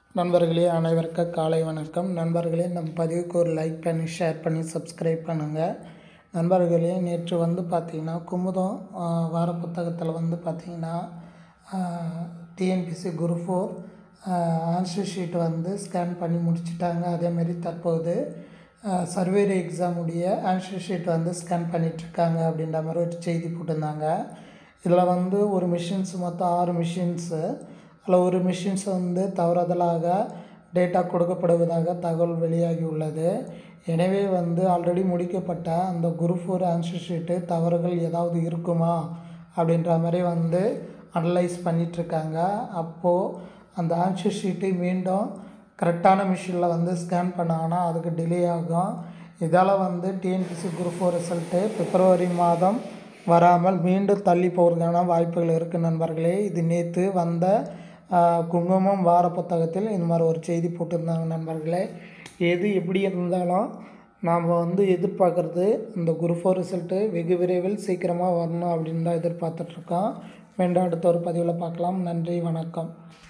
நண்பர்களே அனைவருக்கும் காலை வணக்கம் நண்பர்களே நம்ம பதிவுக்கு ஒரு லைக் பண்ணி ஷேர் பண்ணி சப்ஸ்கிரைப் பண்ணுங்கள் நண்பர்களே நேற்று வந்து பார்த்திங்கன்னா குமுதம் ஆஹ், வார புத்தகத்தில் வந்து பார்த்திங்கன்னா TNPSC group four answer sheet வந்து ஸ்கேன் பண்ணி முடிச்சிட்டாங்க அதேமாரி தற்போது சர்வேர் எக்ஸாமுடைய ஆன்சர் ஷீட் வந்து ஸ்கேன் பண்ணிகிட்ருக்காங்க அப்படின்ற மாதிரி ஒரு செய்தி போட்டிருந்தாங்க இதில் வந்து ஒரு மிஷின்ஸ் மொத்தம் ஆறு மிஷின்ஸு அதில் ஒரு மிஷின்ஸ் வந்து தவறுதலாக டேட்டா கொடுக்கப்படுவதாக தகவல் வெளியாகி உள்ளது எனவே வந்து ஆல்ரெடி முடிக்கப்பட்ட அந்த குரு ஃபோர் ஆன்சர் ஷீட்டு தவறுகள் ஏதாவது இருக்குமா அப்படின்ற மாதிரி வந்து அனலைஸ் பண்ணிகிட்ருக்காங்க அப்போது அந்த ஆன்சர் ஷீட்டை மீண்டும் கரெக்டான மிஷினில் வந்து ஸ்கேன் பண்ணாங்கன்னா அதுக்கு டிலே ஆகும் இதால் வந்து டிஎன்பிசி குரூப் ஃபோர் ரிசல்ட்டு பிப்ரவரி மாதம் வராமல் மீண்டும் தள்ளி போகிறதுக்கான வாய்ப்புகள் இருக்குது நண்பர்களே இது நேற்று வந்த ஆஹ், குங்குமம் வார புத்தகத்தில் இந்த மாதிரி ஒரு செய்தி போட்டிருந்தாங்க நண்பர்களே எது எப்படி இருந்தாலும் நாம் வந்து எதிர்பார்க்குறது இந்த குரூப் ஃபோர் ரிசல்ட்டு வெகு விரைவில் சீக்கிரமாக வரணும் அப்படின்னு தான் எதிர்பார்த்துட்ருக்கோம் மீண்டும் அடுத்த ஒரு பதிவில் பார்க்கலாம் நன்றி வணக்கம்